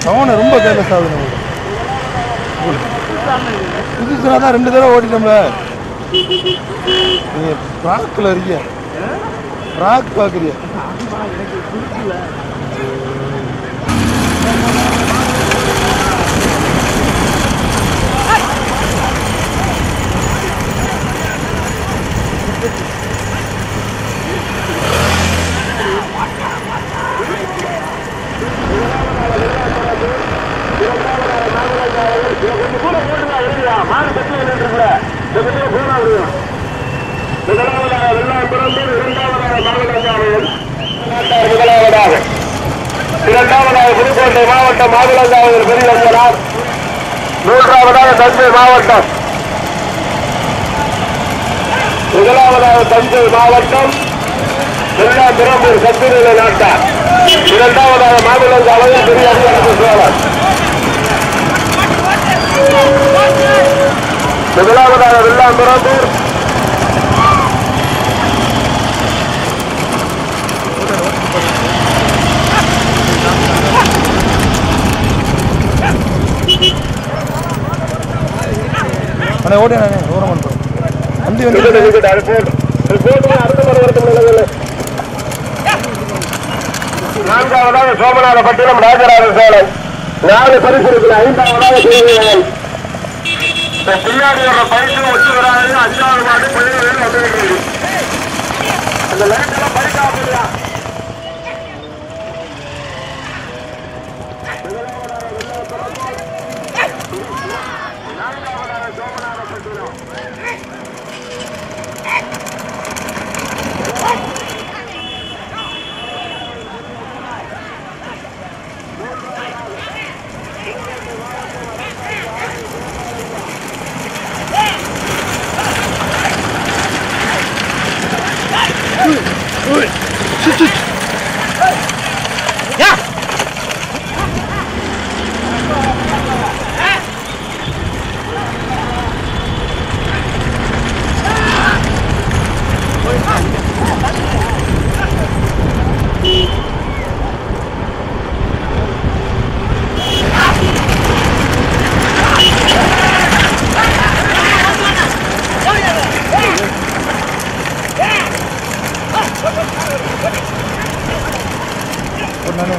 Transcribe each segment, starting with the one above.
Sound ரொம்ப careless ஆகுது நமக்கு புதுசுனா தான் ரெண்டு தடவை ஓட்டிட்டோம்ல நீங்க ராக்கில் இருக்கீங்க ராக் பார்க்குறிய முதலாவதாக இரண்டாவதாக புதுக்கோட்டை மாவட்டம் மாதுளங்காவூர் பெரியவர்களார் மூன்றாவதாக தஞ்சை மாவட்டம் முதலாவதாக தஞ்சை மாவட்டம் எல்லா பெரம்பூர் சத்துநிலை நாட்டார் இரண்டாவதாக மாதுளங்காவூர் பெரிய சோழர் முதலாவதாக வெள்ளாம் பெரம்பூர் அண்ணே ஓட்டே நானே ஓரம் பண்ணுறேன் வண்டி விக்கெட் வந்து விக்கெட் அது போட்டு அது போட்டு அடுத்த முறை வரட்டும் நிலவில் நான்காவதாக சோமநாதப்பட்டினம் ராஜராஜ சோழன் நாலு பரிசு இருக்குது ஐந்தாவதாக செய்தியாளர் பின்னாடி வர்ற பரிசு ஒத்து வராது அஞ்சாவது மாடு பதினேழு வந்து அந்த லைட் எல்லாம் பறிக்காம ஒரு நானே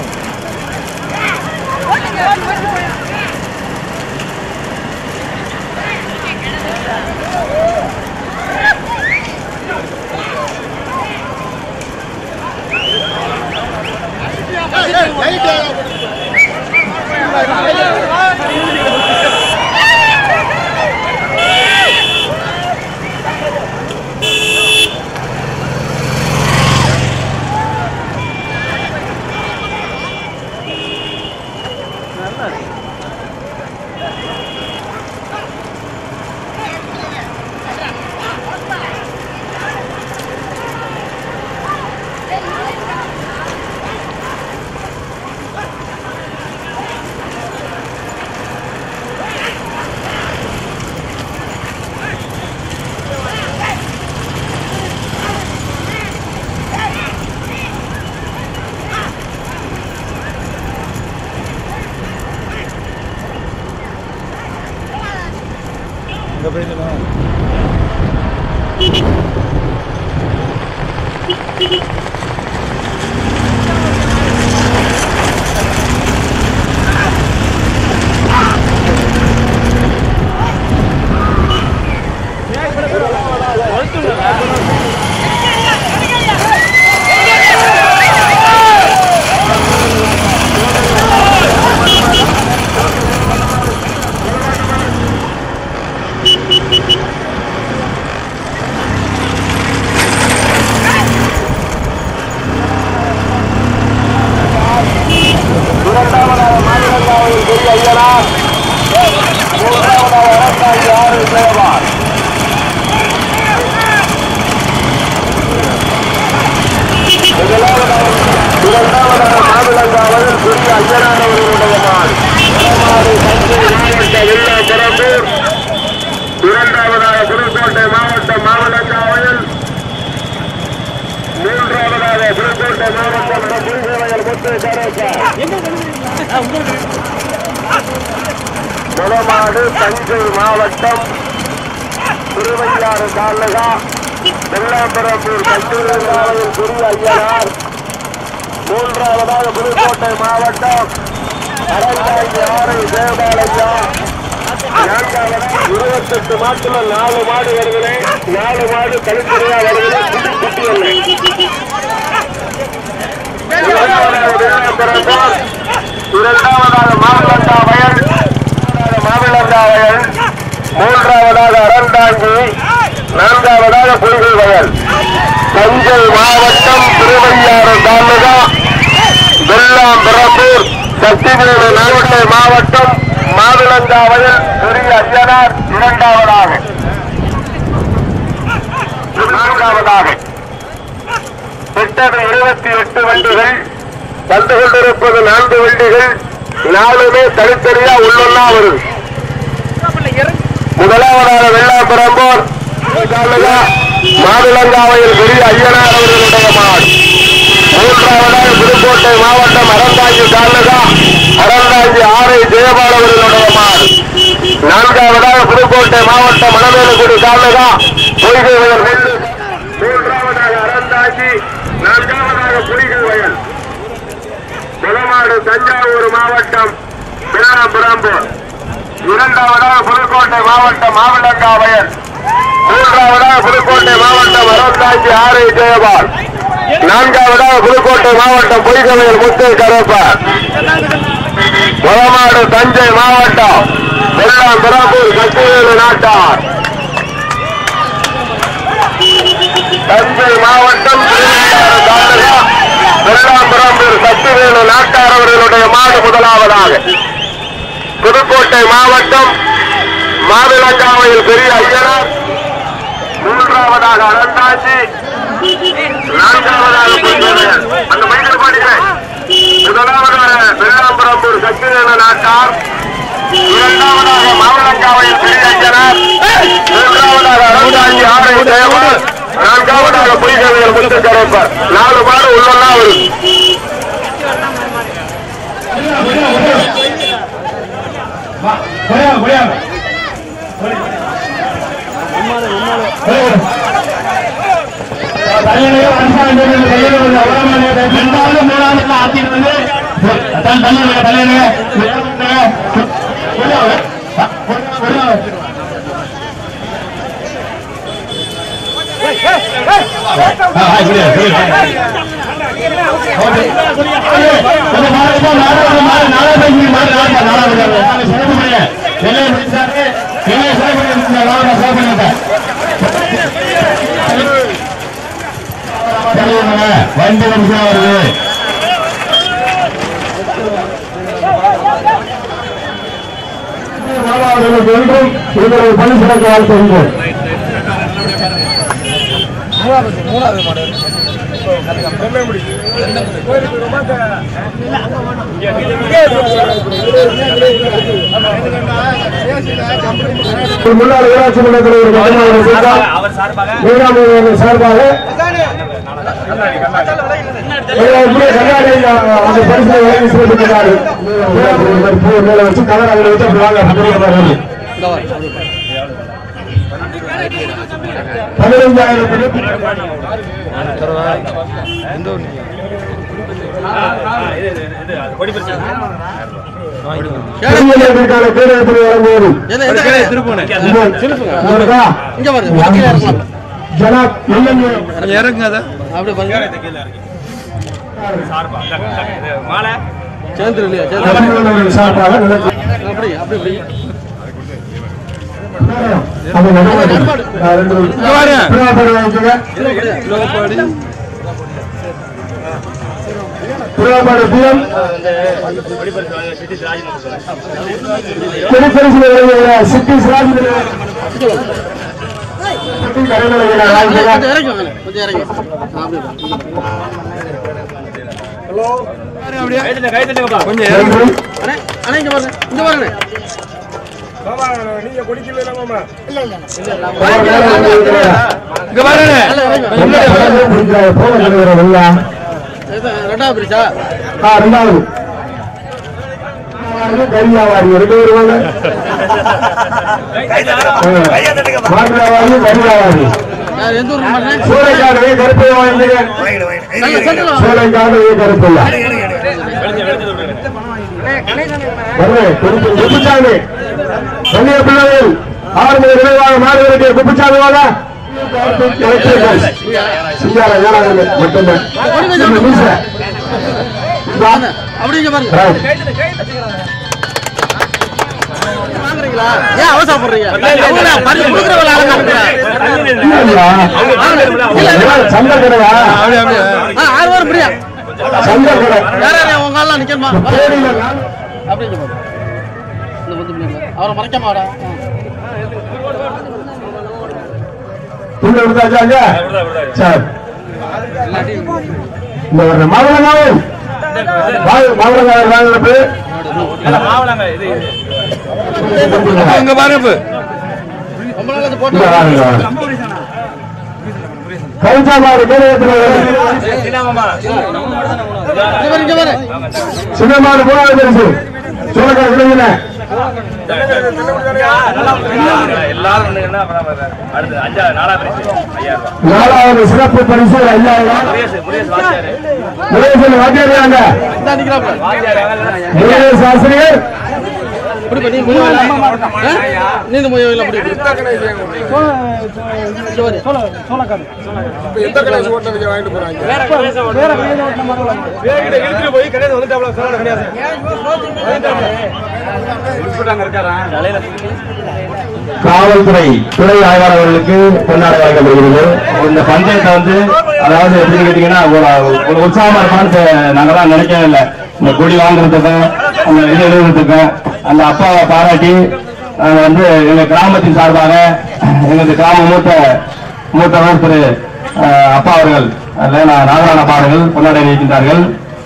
இந்த பையன் இரண்டாவதாக மாநிலங்காவலில் பெரிய ஐயனார் மூன்றாவதாக அரசாங்கி ஆறு ஜெயவார் முதலாவதாக இரண்டாவதாக மாநிலங்காவலில் பெரிய ஐயனார் அவர்களுடைய மாடு மாடு தஞ்சை மாவட்ட வெள்ளா பெரம்பூர் இரண்டாவதாக புதுக்கோட்டை மாவட்டம் மாவட்டங்காவலில் மூன்றாவதாக புதுக்கோட்டை மாவட்டம் புதுக்கோட்டையில் முத்து கணேசன் முளமாடு தஞ்சை மாவட்டம் திருவையாறு தாலுகா வெள்ளாம்பரப்பூர் கட்டுரையாளர் குரு ஐயனார் மூன்றாவதாக புதுக்கோட்டை மாவட்டம் அறந்தாங்கி ஆறு தேவபாலையா நான்காவதாக இருபத்தெட்டு மாட்டுல நாலு மாடு வருகிறேன் நாலு மாடு தனித்தனியா வருகிறேன் புது குட்டி இல்லை இரண்டாவதாக மாவிளந்தா வயல் மாவிளந்தா வயல் மூன்றாவதாக அறந்தாங்கி நான்காவதாக புலிகள் வயல் தஞ்சை மாவட்டம் திருவையாறு தாலுகா வெள்ளாம் பெரம்பூர் சக்திவேலு நாகை மாவட்டம் மாவிளந்தா வயல் பெரிய ஐயனார் இரண்டாவதாக நான்காவதாக கிட்டத்தட்ட இருபத்தி எட்டு வண்டிகள் வந்து கொண்டிருப்பது நான்கு வண்டிகள் நாலுமே தனித்தனியா உள்ளொன்னா வருது முதலாவதாக வெள்ளாம்பரம்போர் மாதுளங்காவையில் பெரிய ஐயனார் அவர்களுடைய மாடு மூன்றாவதாக புதுக்கோட்டை மாவட்டம் அறந்தாங்கி தாலுகா அறந்தாங்கி ஆரை ஜெயபால் அவர்களுடைய மாடு நான்காவதாக புதுக்கோட்டை மாவட்டம் மணமேலுக்குடி தாலுகா பொய்கை வயல் நெல்லு மூன்றாவதாக அறந்தாங்கி நான்காவதாக புலிகள் வயல் குளமாடு தஞ்சாவூர் மாவட்டம் வெள்ளாம்புராம்பூர் இரண்டாவதாக புதுக்கோட்டை மாவட்டம் மாவிளங்கா வயல் மூன்றாவதாக புதுக்கோட்டை மாவட்டம் அறந்தாங்கி ஆரை ஜெயபால் நான்காவதாக புதுக்கோட்டை மாவட்டம் பொய்கவையில் முத்து கருப்பார் குளமாடு தஞ்சை மாவட்டம் வெள்ளாம் பெரம்பூர் கட்டிவேலு நாட்டார் தஞ்சை மாவட்டம் திருநெல்வேலி தாலுகா வெள்ளாம்பரம்பூர் சக்திவேலு நாட்டார் அவர்களுடைய மாடு முதலாவதாக புதுக்கோட்டை மாவட்டம் மாவிளங்காவையில் பெரிய ஐயனார் மூன்றாவதாக அறந்தாச்சி நான்காவதாக புதுக்கோட்டையர். அந்த மைக்கில் பாடிக்கிறேன் முதலாவதாக வெள்ளாம்பரம்பூர் சக்திவேலு நாட்டார் இரண்டாவதாக மாவிளங்காவையில் பெரிய ஐயனார் மூன்றாவதாக அறந்தாச்சி ஆரை தேவர் நான்காவதாக பொய்கவியல் முத்து கரைப்பர் நாலு மாடு உள்ளொன்னா வரும் வண்டி நிமிஷம் வருது மாணவர்களுக்கு என்றும் உங்களுடைய பணி சிறக்க வாழ்த்துகின்றோம் மூணாவது மூணாவது மாடு முன்னாள் ஊராட்சி மன்ற தலைவர் மகனாக சேர்ந்தார் மீனாமி அவர்கள் சார்பாக இப்படியே கண்ணாடி அந்த பரிசை வழங்கி சிறப்பிக்கிறார் மேல வச்சு கலர் அதில் வச்சு அப்படி வாங்க பதினஞ்சாயிரம் எந்த ஒன்று பெரியதற்கான பேரவைப்படி வழங்குவது இவருக்கா? இங்க பாருங்க ஜனாப் இளைஞர் கொஞ்சம் இறங்குங்க அதை அப்படி பாருங்க சேர்ந்து இல்லையா சேர்ந்து அவர்கள் சார்பாக நடக்கும் அப்படி அப்படி அப்படி அந்த நடுவர் ரெண்டு இங்க பாருங்க புறாப்படி வாங்கிக்கோங்க லோபாடி புறாப்படி பிஎம் கொடிப்பரிசு வழங்குகிற சிட்டி சிராஜ் கடைநிலை வாங்கிக்கோங்க கொஞ்சம் இறங்கி வாங்க கொஞ்சம் இறங்கி ஆ, அப்படி அப்படியே கொஞ்சம் இறங்கு அண்ணே அண்ணே இங்க பாருங்க இங்க பாருங்க இங்க பாருங்க இது ரெண்டாவது பிரிச்சா ரெண்டாவது கறி வியாபாரி ரெண்டு பேரும் வாங்க மாட்டு வியாபாரி கறி வியாபாரி யார் எந்த ஊர் பண்ணேன் சூளைக்காடு கருப்பையா வாங்கிங்க நல்ல சென்டர் சூளைக்காடு கருப்பையா வருவேன் குப்புச்சாமி சொன்னிய பிள்ளைகள் ஆறு மணி விரைவாக மாடு விரட்டிய குப்புச்சாமி வாங்க சிங்கார ஏழாவது மட்டும்தான் இந்த மீசை. அப்படி இங்க பாருங்க ரைட். வாங்குறீங்களா ஏன் அவசரப்படுறீங்க அவங்கள பரிசு கொடுக்குறவங்கள இல்லையா? சந்தை கடையா ஆறு வாரம் பிரியா சந்தை கடை யார் யார் உங்க ஆள்லாம் நிக்கணுமா தேனியில நான் அப்படி இங்க பாருங்க இந்த வந்து பிள்ளைங்க அவரை மறைக்காம வாடா துண்டு விடுதாச்சாங்க சரி இந்த ஒரு மாவளங்காவல் மாவளங்காவல் வாங்கினப்பு அங்க பாருங்க ரொம்ப நாள் அது போட்டு இந்த வாங்க கவிதாமாரி மேலத்தில் இங்க பாரு இங்க பாரு சின்னமாடு மூணாவது பரிசு சோழக்கார விளைவின எல்லாரும் வந்தீங்கன்னா அப்புறம் அடுத்து அஞ்சாவது நாலாவது பரிசு ஐயாயிரம் ரூபாய் நாலாவது சிறப்பு பரிசு ஐயாயிரம் முருகேசு முருகேசு வாத்தியாரு முருகேசன் வாத்தியாரியாங்க இந்த நிக்கிறாப்ல முருகேச ஆசிரியர் இப்படி பண்ணி முயல் நீ இந்த முயல் அப்படி இப்படி. இங்க பாரு. காவல்துறை துறை ஆய்வாளர்களுக்கு பொன்னாடை வழங்கப்படுகிறது இந்த பஞ்சாயத்தை வந்து அதாவது எப்படின்னு கேட்டீங்கன்னா ஒரு- ஒரு உற்சாகமா இருப்பான்னு நாங்களாம் நினைக்கவே இல்லை இந்த கொடி வாங்குறதுக்கும் அந்த இது எழுதுறதுக்கும் அந்த அப்பாவை பாராட்டி நாங்க வந்து எங்க கிராமத்தின் சார்பாக எங்களது கிராம மூத்த மூத்தவர் திரு அஹ், அப்பா அவர்கள் லேனா நாகராண பாடல்கள் பொன்னாடை வைக்கின்றார்கள்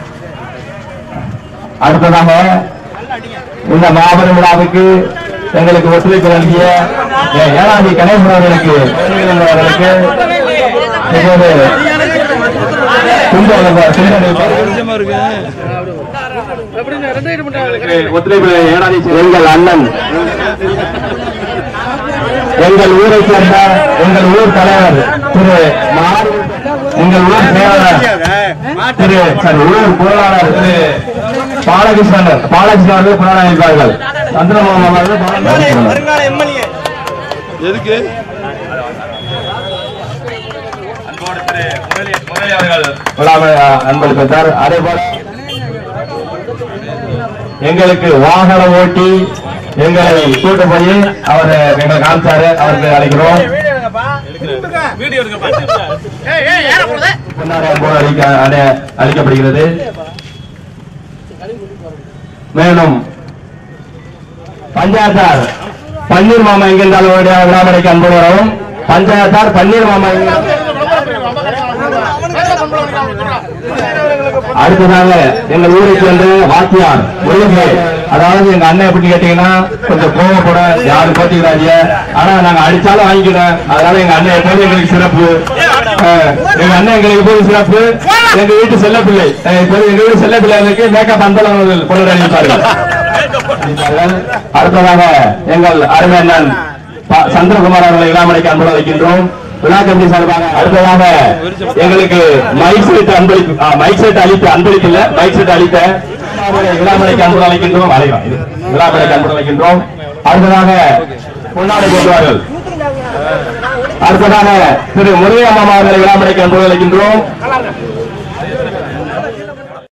அடுத்ததாக இந்த மாபெரும் விழாவுக்கு எங்களுக்கு ஒத்துழைப்பு நல்கிய ஏ- ஏனாதி கணேசன் அவர்களுக்கு வேலுவீரன் அவர்களுக்கு இப்போது துண்டு வழங்குவார். சிந்தனை எப்படின்னு ரெண்டு ஐட்டம் பண்றாங்க ஒத்துழைப்பு ஏனாதி எங்கள் அண்ணன் எங்கள் ஊரை சேர்ந்த எங்கள் ஊர் தலைவர் திரு மாறு எங்கள் ஊர் செயலாளர் திரு சரி ஊர் பொருளாளர் திரு பாலகிருஷ்ணன் பாலகிருஷ்ணன் அவர்கள் புராணம் இருப்பார்கள் சந்திரமோகன் அவர்கள் பாலகிருஷ்ணன் எதுக்கு அன்போடு திரு முரளி முரளி அவர்கள் விழாவை அன்பளிப்பு பெற்றார் அதே போல எங்களுக்கு வாகனம் ஓட்டி எங்களை கூட்டு போய் அவர் எங்களை காமிச்சாரு அவருக்கு அழைக்கிறோம் பொன்னாடை அன்போடு அளிக்க அடை- அளிக்கப்படுகிறது மேலும் பஞ்சாயத்தார் பன்னீர் மாமா எங்கிருந்தாலும் விழாமடைக்கு அன்போடு வரவும் பஞ்சாயத்தார் பன்னீர் மாமா எங்கிருந்தாலும் அடுத்ததாக எங்க ஊருக்கு வந்து வாத்தியார் ஒழுங்கு அதாவது எங்க அண்ணன் எப்படி கேட்டீங்கன்னா கொஞ்சம் கோவப்பட யாரும் போட்டிக்கிறாங்க ஆனா நாங்க அடிச்சாலும் வாங்கிக்கிறோம் அதனால எங்க அண்ணன் எப்போதும் எங்களுக்கு சிறப்பு அஹ், எங்க அண்ணன் எங்களுக்கு எப்போதும் சிறப்பு எங்க வீட்டு செல்லப்பிள்ளை அஹ், இப்போது எங்க வீட்டு செல்லப்பிள்ளைகளுக்கு மேக்கப் அந்தளம் அவர்கள் கொண்டு அளிப்பார்கள் அடுத்ததாக எங்கள் அருமை அண்ணன் ப- சந்திரகுமார் அவர்களை இளாமலைக்கு அன்புடன் வைக்கின்றோம் விழா கமிட்டி சார்பாக அடுத்ததாக எங்களுக்கு மைக் செட் அன்பளிப்பு ஆ, மைக் செட் அளித்த அன்பளிப்பு இல்ல மைக் செட் அளித்த அவர்களை விழாமலைக்கு அன்புடன் அழைக்கின்றோம் அழைக்கிறோம் இது விழாமலைக்கு அன்புடன் வைக்கின்றோம் அடுத்ததாக பொன்னாடை கொண்டுவார்கள் அடுத்ததாக திரு முருகையம்மா அவர்களை விழாமலைக்கு அன்புடன் அழைக்கின்றோம்